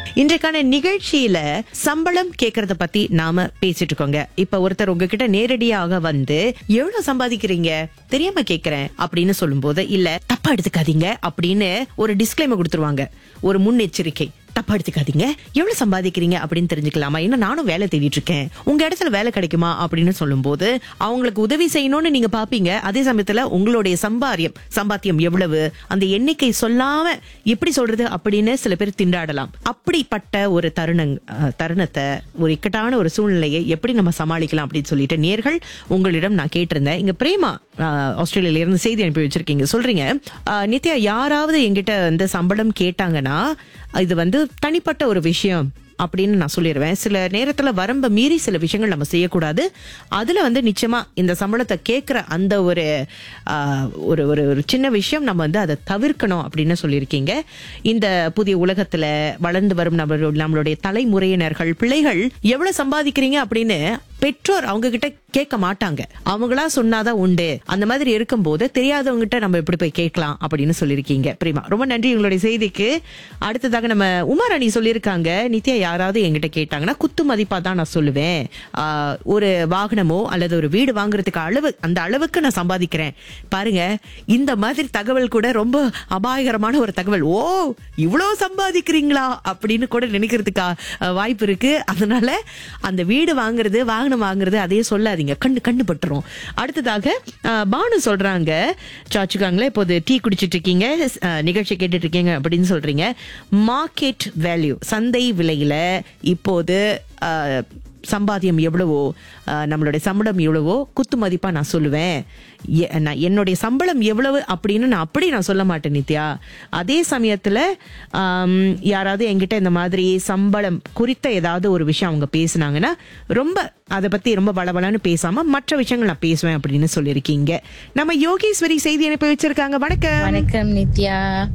இன்றைக்கான நிகழ்ச்சியில சம்பளம் கேக்குறத பத்தி நாம பேசிட்டு இருக்கோங்க இப்ப ஒருத்தர் உங்ககிட்ட நேரடியாக வந்து எவ்வளவு சம்பாதிக்கிறீங்க தெரியாம கேக்குறேன் அப்படின்னு சொல்லும்போது இல்ல தப்பா எடுத்துக்காதீங்க அப்படின்னு ஒரு டிஸ்க்ளைமர் கொடுத்துருவாங்க ஒரு முன்னெச்சரிக்கை தப்பா எடுத்துக்காதீங்க எவ்வளவு சம்பாதிக்கிறீங்க அப்படின்னு தெரிஞ்சுக்கலாமா ஏன்னா நானும் வேலை தேடிட்டு இருக்கேன் உங்க இடத்துல வேலை கிடைக்குமா அப்படின்னு சொல்லும்போது அவங்களுக்கு உதவி செய்யணும்னு நீங்க பாப்பீங்க அதே சமயத்துல உங்களுடைய சம்பாரியம் சம்பாத்தியம் எவ்வளவு அந்த எண்ணிக்கை சொல்லாம எப்படி சொல்றது அப்படின்னு சில பேர் திண்டாடலாம் அப்படிப்பட்ட ஒரு தருணங் அஹ், தருணத்தை ஒரு இக்கட்டான ஒரு சூழ்நிலையை எப்படி நம்ம சமாளிக்கலாம் அப்படின்னு சொல்லிட்டு நேர்கள் உங்களிடம் நான் கேட்டிருந்தேன் இங்க பிரேமா அஹ், ஆஸ்திரேலியால இருந்து செய்தி அனுப்பி வச்சிருக்கீங்க சொல்றீங்க அஹ், நித்யா யாராவது என்கிட்ட வந்து சம்பளம் கேட்டாங்கன்னா இது வந்து தனிப்பட்ட ஒரு விஷயம் அப்படின்னு நான் சொல்லிடுவேன் சில நேரத்துல வரம்ப மீறி சில விஷயங்கள் நம்ம செய்யக்கூடாது அதுல வந்து நிச்சயமா இந்த சம்பளத்தை கேட்கிற அந்த ஒரு ஆஹ், ஒரு ஒரு ஒரு சின்ன விஷயம் நம்ம வந்து அதை தவிர்க்கணும் அப்படின்னு சொல்லியிருக்கீங்க இந்த புதிய உலகத்துல வளர்ந்து வரும் நம்ம நம்மளுடைய தலைமுறையினர்கள் பிள்ளைகள் எவ்வளவு சம்பாதிக்கிறீங்க அப்படின்னு பெற்றோர் அவங்க கிட்ட கேட்க மாட்டாங்க அவங்களா சொன்னாதான் உண்டு அந்த மாதிரி இருக்கும்போது தெரியாதவங்க கிட்ட நம்ம எப்படி போய் கேட்கலாம் அப்படின்னு சொல்லியிருக்கீங்க பிரிமா ரொம்ப நன்றி உங்களுடைய செய்திக்கு அடுத்ததாக நம்ம உமாராணி சொல்லியிருக்காங்க நித்யா யாராவது என்கிட்ட கேட்டாங்கன்னா குத்து மதிப்பா தான் நான் சொல்லுவேன் ஆஹ், ஒரு வாகனமோ அல்லது ஒரு வீடு வாங்குறதுக்கு அளவு அந்த அளவுக்கு நான் சம்பாதிக்கிறேன் பாருங்க இந்த மாதிரி தகவல் கூட ரொம்ப அபாயகரமான ஒரு தகவல் ஓ இவ்வளவு சம்பாதிக்கிறீங்களா அப்படின்னு கூட நினைக்கிறதுக்கு ஆஹ், வாய்ப்பு இருக்கு அதனால அந்த வீடு வாங்குறது வாகனம் வாங்குறது அதையே சொல்லாதீங்க கண்ணு கண்ணு பட்டுரும் அடுத்ததாக ஆஹ், பானு சொல்றாங்க சாச்சுக்காங்களே இப்போது டீ குடிச்சிட்டு இருக்கீங்க ஆஹ், நிகழ்ச்சி கேட்டுட்டு இருக்கீங்க அப்படின்னு சொல்றீங்க மார்க்கெட் வேல்யூ சந்தை விலையில இப்போது ஆஹ், சம்பாத்தியம் எவ்வளவோ ஆஹ், நம்மளுடைய சம்பளம் எவ்வளவோ குத்து மதிப்பா நான் சொல்லுவேன் எ- நான் என்னுடைய சம்பளம் எவ்வளவு அப்படின்னு நான் அப்படி நான் சொல்ல மாட்டேன் நித்யா அதே சமயத்துல ஆம், யாராவது என்கிட்ட இந்த மாதிரி சம்பளம் குறித்த ஏதாவது ஒரு விஷயம் அவங்க பேசுனாங்கன்னா ரொம்ப அதை பத்தி ரொம்ப வளவளன்னு பேசாம மற்ற விஷயங்கள் நான் பேசுவேன் அப்படின்னு சொல்லியிருக்கீங்க நம்ம யோகேஸ்வரி செய்தி அனுப்பி வச்சிருக்காங்க வணக்கம் வணக்கம் நித்யா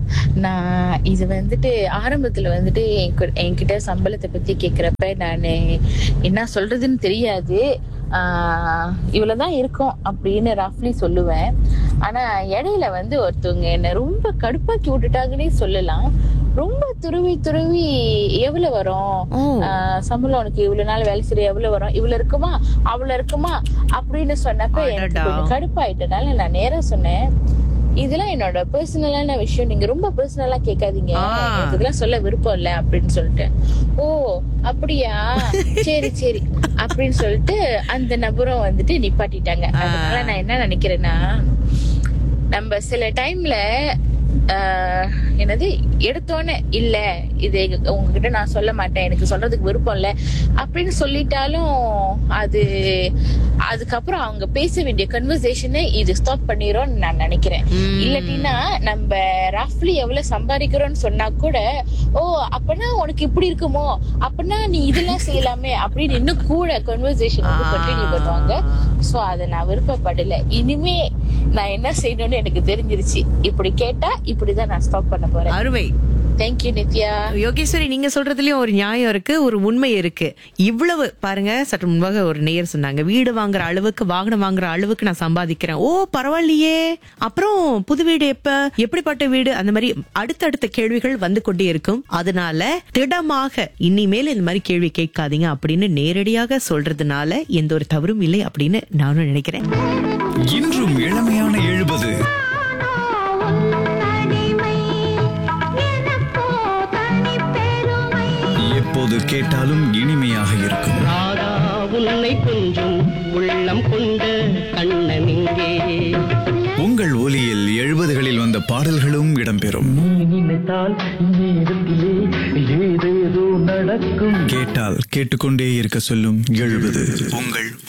நான் இது வந்துட்டு ஆரம்பத்துல வந்துட்டு என்கு- என்கிட்ட சம்பளத்தை பத்தி கேக்குறப்ப நான் என்ன சொல்றதுன்னு தெரியாது ஆஹ் இவ்வளவுதான் இருக்கும் அப்படின்னு ரஃப்லி சொல்லுவேன் ஆனா இடையில வந்து ஒருத்தவங்க என்ன ரொம்ப கடுப்பாக்கி விட்டுட்டாங்கன்னே சொல்லலாம் ரொம்ப துருவி துருவி எவ்வளவு வரும் ஓ. ஆஹ் சம்பளம் உனக்கு இவ்வளவு நாள் வேலை செய்ய எவ்வளவு வரும் இவ்வளவு இருக்குமா அவ்வளவு இருக்குமா அப்படின்னு சொன்னப்ப எனக்கு அடடா. கொஞ்சம் கடுப்பாயிட்டனால நான் நேரா சொன்னேன் இதெல்லாம் என்னோட பர்சனலான விஷயம் நீங்க ரொம்ப பர்சனலா கேட்காதீங்க ஆ. எனக்கு இதெல்லாம் சொல்ல விருப்பம் இல்ல அப்படின்னு சொல்லிட்டேன் ஓ அப்படியா சரி சரி அப்படின்னு சொல்லிட்டு அந்த நபரும் வந்துட்டு நிப்பாட்டிட்டாங்க அதனால நான் என்ன நினைக்கிறேன்னா நம்ம சில டைம்ல ஆஹ், என்னது எடுத்தோன்னே இல்ல இது எங்க- உங்ககிட்ட நான் சொல்ல மாட்டேன் எனக்கு சொல்றதுக்கு விருப்பம் இல்ல அப்படின்னு சொல்லிட்டாலும் அது அதுக்கப்புறம் அவங்க பேச வேண்டிய கன்வர்சேஷனை இது ஸ்டாப் பண்ணிரும் நான் நினைக்கிறேன் ம். இல்லாட்டினா நம்ம ரஃப்லி எவ்வளவு சம்பாதிக்கிறோம்னு சொன்னா கூட ஓ அப்பனா உனக்கு இப்படி இருக்குமோ அப்பனா நீ இதெல்லாம் செய்யலாமே அப்படின்னு இன்னும் கூட கன்வர்சேஷன் வந்து கண்டினியூ பண்ணுவாங்க சோ அதை நான் விருப்பப்படல இனிமே நான் என்ன செய்யணும்னு எனக்கு தெரிஞ்சிருச்சு இப்படி கேட்டா இப்படிதான் நான் ஸ்டாப் பண்ண போறேன் அருமை தேங்க்யூ நித்யா யோகேஸ்வரி நீங்க சொல்றதுலயும் ஒரு நியாயம் இருக்கு ஒரு உண்மை இருக்கு இவ்வளவு பாருங்க சற்று முன்பாக ஒரு நேயர் சொன்னாங்க வீடு வாங்குற அளவுக்கு வாகனம் வாங்குற அளவுக்கு நான் சம்பாதிக்கிறேன் ஓ பரவாயில்லையே அப்புறம் புது வீடு எப்ப எப்படிப்பட்ட வீடு அந்த மாதிரி அடுத்தடுத்த கேள்விகள் வந்து கொண்டே இருக்கும் அதனால திடமாக இனிமேல் இந்த மாதிரி கேள்வி கேட்காதீங்க அப்படின்னு நேரடியாக சொல்றதுனால எந்த ஒரு தவறும் இல்லை அப்படின்னு நானும் நினைக்கிறேன் இன்றும் இளமையான எழுபது எப்போது கேட்டாலும் இனிமையாக இருக்கும் ராதா உன்னை கொஞ்சம் உள்ளம் கொண்ட கண்ணன் இங்கே உங்கள் ஒலியில் எழுபதுகளில் வந்த பாடல்களும் இடம்பெறும் நீ நினைத்தால் நேரத்திலே ஏதேதோ நடக்கும் கேட்டால் கேட்டுக்கொண்டே இருக்க சொல்லும் எழுபது உங்கள்